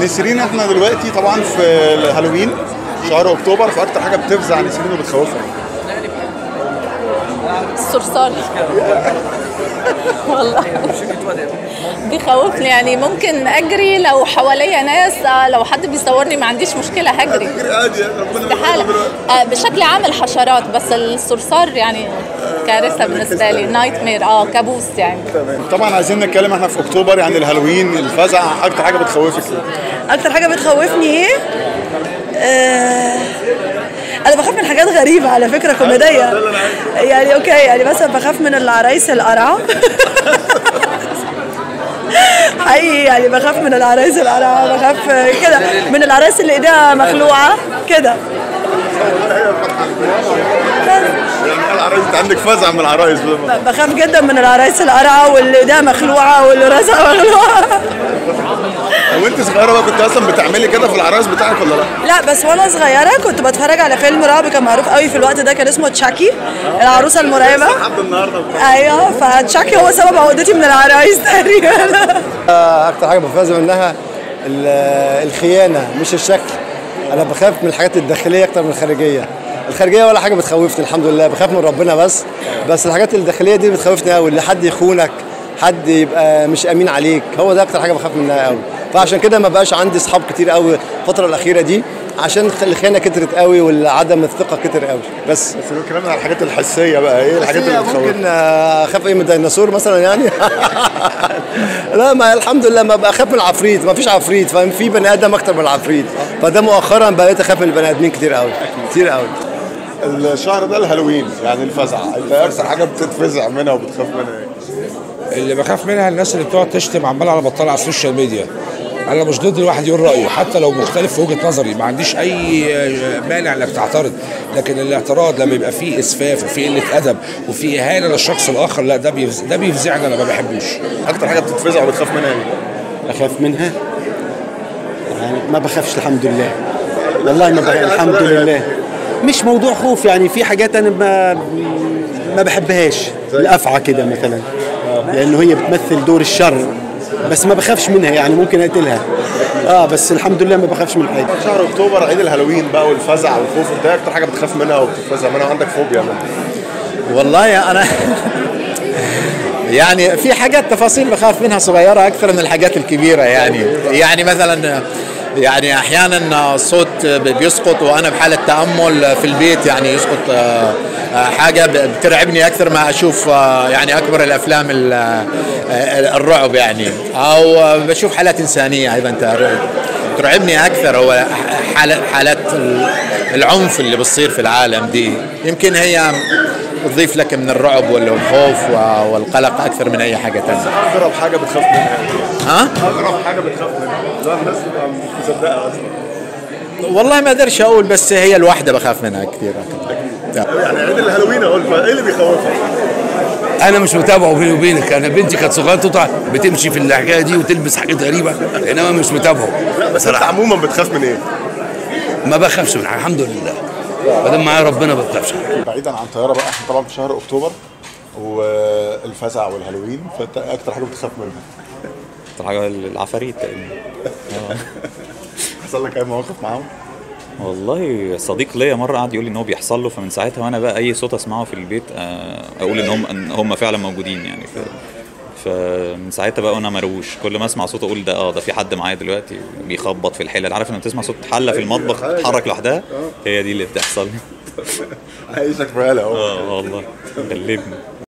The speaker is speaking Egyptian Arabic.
نسرين احنا دلوقتي طبعا في الهالوين شهر اكتوبر فاكتر حاجه بتفزع نسرين وبتخوفها الصرصار والله بيخوفني يعني ممكن اجري لو حواليا ناس آه، لو حد بيصورني ما عنديش مشكله هجري عادي ربنا استحاله آه، بشكل عام الحشرات بس الصرصار يعني كارثه بالنسبه لي نايت مير اه كابوس يعني طبعا عايزين نتكلم احنا في اكتوبر يعني الهالوين الفزع اكتر حاجه بتخوفك اكتر حاجه بتخوفني ايه آه انا بخاف من حاجات غريبه على فكره كوميديه يعني اوكي يعني مثلا بخاف من العرايس القرعه حقيقي يعني بخاف من العرايس القرعه بخاف كده من العرايس اللي ايديها مخلوعه كده يعني العرايس انت عندك فزع من العرايس بخاف جدا من العرايس القرعه واللي ايديها مخلوعه واللي راسها مخلوعه وانت صغيره بقى كنت اصلا بتعملي كده في العرايس بتاعك ولا لا؟ لا بس وانا صغيره كنت بتفرج على فيلم رعب كان معروف قوي في الوقت ده كان اسمه تشاكي العروسه المرعبه لحد النهارده ايوه فتشاكي هو سبب عقدتي من العرايس تقريبا اكتر حاجه بفاز منها ال- الخيانه مش الشكل انا بخاف من الحاجات الداخليه اكتر من الخارجيه الخارجيه ولا حاجه بتخوفني الحمد لله بخاف من ربنا بس بس الحاجات الداخليه دي بتخوفني قوي اللي حد يخونك حد يبقى مش امين عليك هو ده اكتر حاجه بخاف منها قوي فعشان كده ما بقاش عندي اصحاب كتير قوي الفتره الاخيره دي عشان الخيانه كترت قوي وعدم الثقه كتر قوي بس بس لو كلامنا على الحاجات الحسيه بقى ايه الحاجات اللي بتخوفك؟ ممكن آه، اخاف ايه من الديناصور مثلا يعني لا ما الحمد لله ما بخاف من العفريت ما فيش عفريت فاهم في بني ادم اكتر من العفريت فده مؤخرا بقيت اخاف من البني ادمين كتير قوي كتير قوي الشهر ده الهالوين يعني الفزع انت اكتر حاجه بتتفزع منها وبتخاف منها ايه؟ اللي بخاف منها الناس اللي بتقعد تشتم عمال على بطال على السوشيال ميديا انا مش ضد الواحد يقول رايه حتى لو مختلف في وجهه نظري ما عنديش اي مانع انك تعترض لكن الاعتراض لما يبقى فيه اسفاف وفيه قله ادب وفيه اهانه للشخص الاخر لا ده بيفز... ده بيفزعني انا ما بحبوش اكتر حاجه بتتفزع وبتخاف منها ايه؟ بخاف منها يعني ما بخافش الحمد لله والله ما بخاف الحمد لله مش موضوع خوف يعني في حاجات انا ما ما بحبهاش الافعى كده مثلا لانه هي بتمثل دور الشر بس ما بخافش منها يعني ممكن اقتلها اه بس الحمد لله ما بخافش من حاجه شهر اكتوبر عيد الهالوين بقى والفزع والخوف ده اكتر حاجه بتخاف منها وبتتفزع منها وعندك فوبيا منها والله انا يعني في حاجات تفاصيل بخاف منها صغيره اكثر من الحاجات الكبيره يعني يعني مثلا يعني احيانا الصوت بيسقط وانا بحاله تامل في البيت يعني يسقط آه، آه، حاجه بترعبني اكثر ما اشوف آه، يعني اكبر الافلام ال- آه، الرعب يعني او بشوف حالات انسانيه ايضا تر- ترعبني اكثر هو حالات حالات العنف اللي بتصير في العالم دي يمكن هي تضيف لك من الرعب والخوف و- والقلق اكثر من اي حاجه ثانيه اغرب حاجه بتخاف منها ها اغرب حاجه بتخاف منها لا الناس تبقى مش مصدقه اصلا والله ما اقدرش اقول بس هي الواحده بخاف منها كثير يعني عيد الهالوين اقول ايه اللي بيخوفك؟ انا مش متابعه بيني وبينك انا بنتي كانت صغيره تطلع بتمشي في الحكايه دي وتلبس حاجات غريبه انما مش متابعه لا بس انت عموما بتخاف من ايه؟ ما بخافش من حاجه الحمد لله ما دام معايا ربنا ما بخافش بعيدا عن طياره بقى احنا طبعا في شهر اكتوبر والفزع والهالوين فانت اكتر حاجه بتخاف منها اكتر حاجه العفاريت تقريبا حصل لك اي مواقف معاهم؟ والله صديق ليا مره قعد يقول لي ان هو بيحصل له فمن ساعتها وانا بقى اي صوت اسمعه في البيت آه، اقول ان هم ان هم فعلا موجودين يعني ف فمن ساعتها بقى وانا مروش كل ما اسمع صوت اقول ده اه ده في حد معايا دلوقتي بيخبط في الحلل عارف لما تسمع صوت حله في المطبخ تتحرك لوحدها هي دي اللي بتحصل عايشك في هلا اهو اه والله غلبني